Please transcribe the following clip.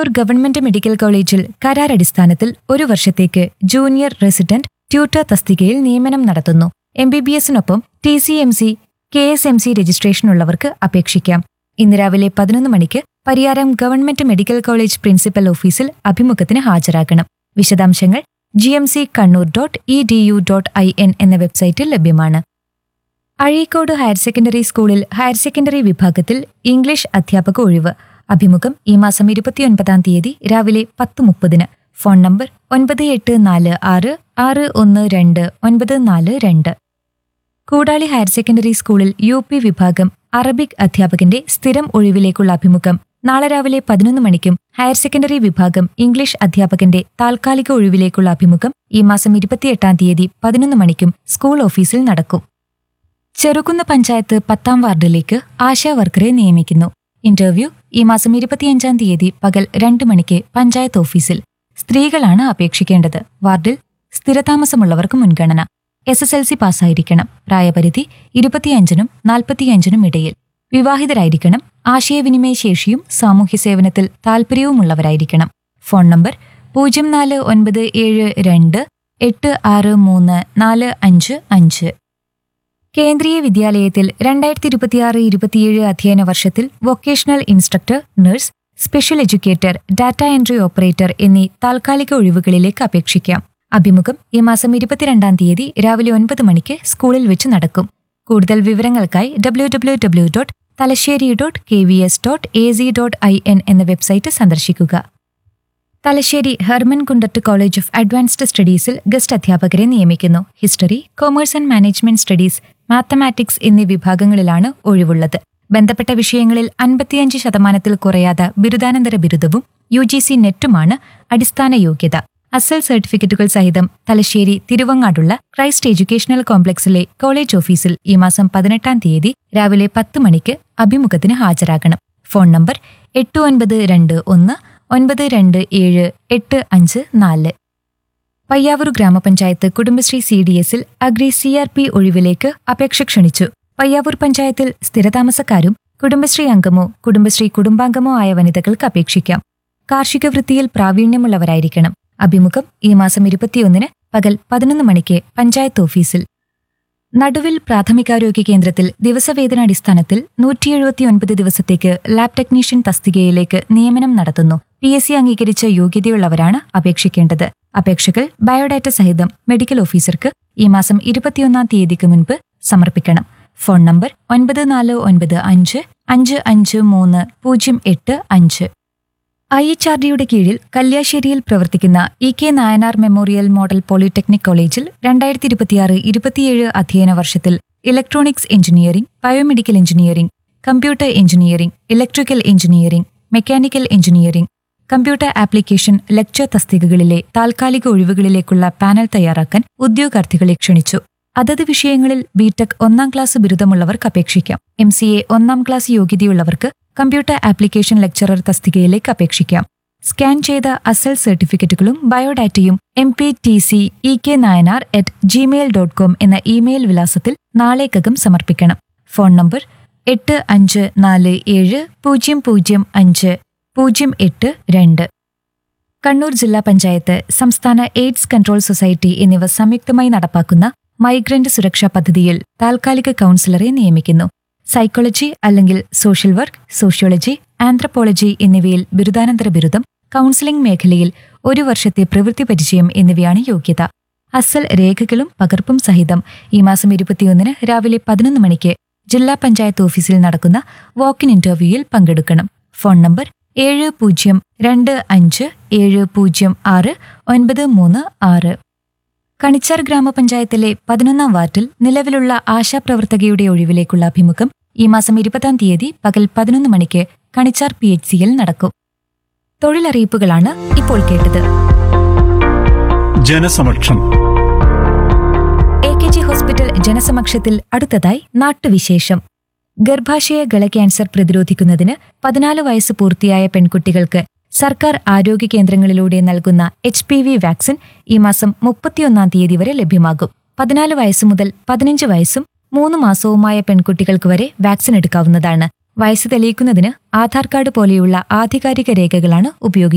Kannur government medical കോളേജിൽ കരാർ അടിസ്ഥാനത്തിൽ ഒരു വർഷത്തേക്ക് ജൂനിയർ റെസിഡന്റ് ട്യൂട്ടർ തസ്തികയിൽ നിയമനം നടത്തുന്നു എം ബി ബി എസിനൊപ്പം T C M C K S M C രജിസ്ട്രേഷനുള്ളവർക്ക് അപേക്ഷിക്കാം ഇന്ന് രാവിലെ പതിനൊന്ന് മണിക്ക് Pariyaram government medical college principal ഓഫീസിൽ അഭിമുഖത്തിന് ഹാജരാകണം വിശദാംശങ്ങൾ G M C Kannur dot E D U dot I N എന്ന വെബ്സൈറ്റിൽ ലഭ്യമാണ് അഴീക്കോട് ഹയർ സെക്കൻഡറി സ്കൂളിൽ ഹയർ സെക്കൻഡറി വിഭാഗത്തിൽ ഇംഗ്ലീഷ് അധ്യാപക ഒഴിവ് അഭിമുഖം ഈ മാസം ഇരുപത്തിയൊൻപതാം തീയതി രാവിലെ പത്ത് മുപ്പതിന് ഫോൺ നമ്പർ ഒൻപത് എട്ട് നാല് ആറ് ആറ് ഒന്ന് രണ്ട് ഒൻപത് നാല് രണ്ട് കൂടാളി ഹയർ സെക്കൻഡറി സ്കൂളിൽ യു പി വിഭാഗം അറബിക് അധ്യാപകന്റെ സ്ഥിരം ഒഴിവിലേക്കുള്ള അഭിമുഖം നാളെ രാവിലെ പതിനൊന്ന് മണിക്കും ഹയർ സെക്കൻഡറി വിഭാഗം ഇംഗ്ലീഷ് അധ്യാപകന്റെ താൽക്കാലിക ഒഴിവിലേക്കുള്ള അഭിമുഖം ഈ മാസം ഇരുപത്തിയെട്ടാം തീയതി പതിനൊന്ന് മണിക്കും സ്കൂൾ ഓഫീസിൽ നടക്കും ചെറുകുന്ന് പഞ്ചായത്ത് പത്താം വാർഡിലേക്ക് ആശാ വർക്കറെ നിയമിക്കുന്നു ഇന്റർവ്യൂ ഈ മാസം ഇരുപത്തിയഞ്ചാം തീയതി പകൽ രണ്ട് മണിക്ക് പഞ്ചായത്ത് ഓഫീസിൽ സ്ത്രീകളാണ് അപേക്ഷിക്കേണ്ടത് വാർഡിൽ സ്ഥിരതാമസമുള്ളവർക്ക് മുൻഗണന എസ് എസ് എൽ സി പാസ്സായിരിക്കണം പ്രായപരിധി ഇരുപത്തിയഞ്ചിനും നാൽപ്പത്തിയഞ്ചിനും ഇടയിൽ വിവാഹിതരായിരിക്കണം ആശയവിനിമയ ശേഷിയും സാമൂഹ്യ സേവനത്തിൽ താൽപ്പര്യവുമുള്ളവരായിരിക്കണം ഫോൺ നമ്പർ പൂജ്യം നാല് ഒൻപത് ഏഴ് രണ്ട് എട്ട് ആറ് മൂന്ന് നാല് അഞ്ച് അഞ്ച് കേന്ദ്രീയ വിദ്യാലയത്തിൽ രണ്ടായിരത്തി ഇരുപത്തിയാറ് ഇരുപത്തിയേഴ് അധ്യയന വർഷത്തിൽ vocational instructor nurse special educator data entry operator എന്നീ താൽക്കാലിക ഒഴിവുകളിലേക്ക് അപേക്ഷിക്കാം അഭിമുഖം ഈ മാസം ഇരുപത്തിരണ്ടാം തീയതി രാവിലെ ഒൻപത് മണിക്ക് സ്കൂളിൽ വെച്ച് നടക്കും കൂടുതൽ വിവരങ്ങൾക്കായി W W W dot Thalassery dot K V S dot A C dot I N എന്ന വെബ്സൈറ്റ് സന്ദർശിക്കുക Thalassery Hermann Gundert college of advanced സ്റ്റഡീസിൽ ഗസ്റ്റ് അധ്യാപകരെ നിയമിക്കുന്നു history commerce and management studies mathematics എന്നീ വിഭാഗങ്ങളിലാണ് ഒഴിവുള്ളത് ബന്ധപ്പെട്ട വിഷയങ്ങളിൽ അൻപത്തിയഞ്ച് ശതമാനത്തിൽ കുറയാതെ ബിരുദാനന്തര ബിരുദവും യു ജി സി നെറ്റുമാണ് അടിസ്ഥാന യോഗ്യത അസൽ സർട്ടിഫിക്കറ്റുകൾ സഹിതം തലശ്ശേരി തിരുവങ്ങാടുള്ള ക്രൈസ്റ്റ് എഡ്യൂക്കേഷണൽ കോംപ്ലക്സിലെ കോളേജ് ഓഫീസിൽ ഈ മാസം പതിനെട്ടാം തീയതി രാവിലെ പത്ത് മണിക്ക് അഭിമുഖത്തിന് ഹാജരാകണം ഫോൺ നമ്പർ എട്ട് ഒൻപത് രണ്ട് ഒന്ന് ഒൻപത് രണ്ട് ഏഴ് എട്ട് അഞ്ച് നാല് പയ്യാവൂർ ഗ്രാമപഞ്ചായത്ത് കുടുംബശ്രീ സി ഡി എസിൽ അഗ്രി സി ആർ പി ഒഴിവിലേക്ക് അപേക്ഷ ക്ഷണിച്ചു പയ്യാവൂർ പഞ്ചായത്തിൽ സ്ഥിരതാമസക്കാരും കുടുംബശ്രീ അംഗമോ കുടുംബശ്രീ കുടുംബാംഗമോ ആയ വനിതകൾക്ക് അപേക്ഷിക്കാം കാർഷിക വൃത്തിയിൽ പ്രാവീണ്യമുള്ളവരായിരിക്കണം അഭിമുഖം ഈ മാസം ഇരുപത്തിയൊന്നിന് പകൽ പതിനൊന്ന് മണിക്ക് പഞ്ചായത്ത് ഓഫീസിൽ നടുവിൽ പ്രാഥമികാരോഗ്യ കേന്ദ്രത്തിൽ ദിവസവേതനാടിസ്ഥാനത്തിൽ നൂറ്റി എഴുപത്തിയൊൻപത് ദിവസത്തേക്ക് ലാബ് ടെക്നീഷ്യൻ തസ്തികയിലേക്ക് നിയമനം നടത്തുന്നു പി എസ് സി അംഗീകരിച്ച യോഗ്യതയുള്ളവരാണ് അപേക്ഷിക്കേണ്ടത് അപേക്ഷകൾ ബയോഡാറ്റ സഹിതം മെഡിക്കൽ ഓഫീസർക്ക് ഈ മാസം ഇരുപത്തിയൊന്നാം തീയതിക്ക് മുൻപ് സമർപ്പിക്കണം ഫോൺ നമ്പർ ഒൻപത് നാല് ഒൻപത് അഞ്ച് അഞ്ച് അഞ്ച് മൂന്ന് പൂജ്യം എട്ട് അഞ്ച് ഐ എച്ച് ആർ ഡിയുടെ കീഴിൽ കല്യാശ്ശേരിയിൽ പ്രവർത്തിക്കുന്ന E K Nayanar memorial model polytechnic കോളേജിൽ രണ്ടായിരത്തി ഇരുപത്തിയാറ് ഇരുപത്തിയേഴ് അധ്യയന വർഷത്തിൽ electronics engineering biomedical engineering computer engineering electrical engineering mechanical engineering computer application lecture തസ്തികകളിലെ താൽക്കാലിക ഒഴിവുകളിലേക്കുള്ള പാനൽ തയ്യാറാക്കാൻ ഉദ്യോഗാർത്ഥികളെ ക്ഷണിച്ചു അതത് വിഷയങ്ങളിൽ ബിടെക് ഒന്നാം ക്ലാസ് ബിരുദമുള്ളവർക്ക് അപേക്ഷിക്കാം എം സി എ ഒന്നാം ക്ലാസ് യോഗ്യതയുള്ളവർക്ക് കമ്പ്യൂട്ടർ ആപ്ലിക്കേഷൻ ലെക്ചറർ തസ്തികയിലേക്ക് അപേക്ഷിക്കാം സ്കാൻ ചെയ്ത അസൽ സർട്ടിഫിക്കറ്റുകളും ബയോഡാറ്റയും M P T C E K Nayanar at Gmail dot com എന്ന ഇമെയിൽ വിലാസത്തിൽ നാളേക്കകം സമർപ്പിക്കണം ഫോൺ നമ്പർ എട്ട് അഞ്ച് നാല് ഏഴ് പൂജ്യം പൂജ്യം അഞ്ച് പൂജ്യം എട്ട് രണ്ട് കണ്ണൂർ ജില്ലാ പഞ്ചായത്ത് സംസ്ഥാന എയ്ഡ്സ് കൺട്രോൾ സൊസൈറ്റി എന്നിവ സംയുക്തമായി നടപ്പാക്കുന്ന മൈഗ്രന്റ് സുരക്ഷാ പദ്ധതിയിൽ താൽക്കാലിക കൗൺസിലറെ നിയമിക്കുന്നു സൈക്കോളജി അല്ലെങ്കിൽ സോഷ്യൽ വർക്ക് സോഷ്യോളജി ആന്ത്രപ്പോളജി എന്നിവയിൽ ബിരുദാനന്തര ബിരുദം കൗൺസിലിംഗ് മേഖലയിൽ ഒരു വർഷത്തെ പ്രവൃത്തി പരിചയം എന്നിവയാണ് യോഗ്യത അസൽ രേഖകളും പകർപ്പും സഹിതം ഈ മാസം ഇരുപത്തിയൊന്നിന് രാവിലെ പതിനൊന്ന് മണിക്ക് ജില്ലാ പഞ്ചായത്ത് ഓഫീസിൽ നടക്കുന്ന വാക്കിൻ ഇന്റർവ്യൂയിൽ പങ്കെടുക്കണം ഫോൺ നമ്പർ ഏഴ് പൂജ്യം രണ്ട് അഞ്ച് ഏഴ് പൂജ്യം ആറ് ഒൻപത് മൂന്ന് ആറ് കണിച്ചാർ ഗ്രാമപഞ്ചായത്തിലെ പതിനൊന്നാം വാർഡിൽ നിലവിലുള്ള ആശാപ്രവർത്തകയുടെ ഒഴിവിലേക്കുള്ള അഭിമുഖം ഈ മാസം ഇരുപതാം തീയതി പകൽ പതിനൊന്ന് മണിക്ക് കണിച്ചാർ പി എച്ച് സിയിൽ നടക്കും തൊഴിലറിയിപ്പുകളാണ് ഇപ്പോൾ കേട്ടത് ജനസമക്ഷം എ കെ ജി ഹോസ്പിറ്റൽ ജനസമക്ഷത്തിൽ അടുത്തതായി നാട്ടുവിശേഷം ഗർഭാശയ ഗള ക്യാൻസർ പ്രതിരോധിക്കുന്നതിന് പതിനാല് വയസ്സ് പൂർത്തിയായ പെൺകുട്ടികൾക്ക് സർക്കാർ ആരോഗ്യ കേന്ദ്രങ്ങളിലൂടെ നൽകുന്ന എച്ച് പി വി വാക്സിൻ ഈ മാസം മുപ്പത്തിയൊന്നാം തീയതി വരെ ലഭ്യമാകും പതിനാല് വയസ്സ് മുതൽ പതിനഞ്ച് വയസ്സും മൂന്ന് മാസവുമായ പെൺകുട്ടികൾക്ക് വരെ വാക്സിൻ എടുക്കാവുന്നതാണ് വയസ്സ് തെളിയിക്കുന്നതിന് ആധാർ കാർഡ് പോലെയുള്ള ആധികാരിക രേഖകളാണ് ഉപയോഗിക്കുന്നത്